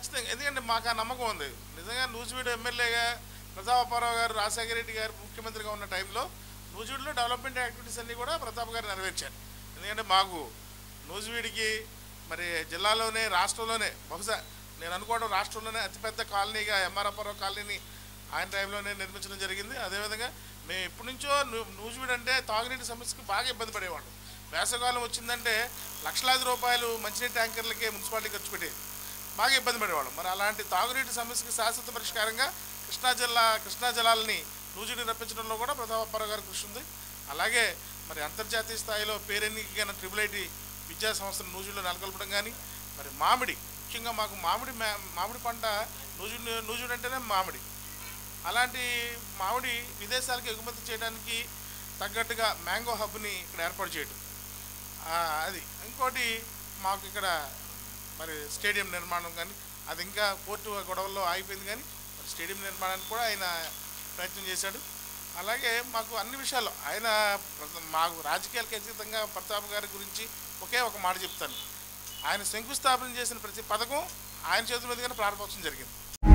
ఖచ్చితంగా ఎందుకంటే మాకు ఆ నమ్మకం ఉంది నిజంగా నూజివీడు ఎమ్మెల్యేగా ప్రతాపరావు గారు రాజశేఖర రెడ్డి గారు ముఖ్యమంత్రిగా ఉన్న టైంలో నూజివీడులో డెవలప్మెంట్ యాక్టివిటీస్ అన్నీ కూడా ప్రతాప్ గారు నెరవేర్చారు ఎందుకంటే మాకు నూజివీడికి మరి జిల్లాలోనే రాష్ట్రంలోనే బహుశా నేను అనుకోవడం రాష్ట్రంలోనే అతిపెద్ద కాలనీగా ఎంఆర్ఆర్ఆర్ కాలనీని ఆయన టైంలోనే నిర్మించడం జరిగింది అదేవిధంగా మేము ఎప్పటి నుంచో నూ- నూజివీడు అంటే తాగునీటి సమస్యకు బాగా ఇబ్బంది పడేవాళ్ళం వేసవకాలం వచ్చిందంటే లక్షలాది రూపాయలు మంచినీటి ట్యాంకర్లకే మున్సిపాలిటీ ఖర్చు పెట్టేది బాగా ఇబ్బంది పడేవాళ్ళం మరి అలాంటి తాగునీటి సమస్యకి శాశ్వత పరిష్కారంగా కృష్ణా జిల్లా కృష్ణా జలాలని నూజిని రప్పించడంలో కూడా ప్రతాపరావు గారి కృషి ఉంది అలాగే మరి అంతర్జాతీయ స్థాయిలో పేరెన్నికైన ట్రిపుల్ ఐటీ విద్యా సంస్థను నూజిలో నెలకొల్పడం కానీ మరి మామిడి ముఖ్యంగా మాకు మామిడి మా- మామిడి పంట నూజు నూజుడు అంటేనే మామిడి అలాంటి మామిడి విదేశాలకు ఎగుమతి చేయడానికి తగ్గట్టుగా మ్యాంగో హబ్ని ఇక్కడ ఏర్పాటు చేయడం ఆ, అది ఇంకోటి మాకు ఇక్కడ మరి స్టేడియం నిర్మాణం కానీ అది ఇంకా కోర్టు గొడవల్లో ఆగిపోయింది కానీ మరి స్టేడియం నిర్మాణానికి కూడా ఆయన ప్రయత్నం చేశాడు అలాగే మాకు అన్ని విషయాల్లో ఆయన ప్రత- మాకు రాజకీయాలకు అతీతంగా ప్రతాప్ గారి గురించి ఒకే ఒక మాట చెప్తాను ఆయన శంకుస్థాపన చేసిన ప్రతి పథకం ఆయన చేతుల మీదుగానే ప్రారంభోత్సవం జరిగింది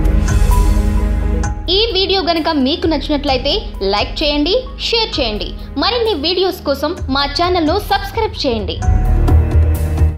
ఈ వీడియో గనుక మీకు నచ్చినట్లయితే లైక్ చేయండి షేర్ చేయండి మరిన్ని వీడియోస్ కోసం మా ఛానల్ను సబ్స్క్రైబ్ చేయండి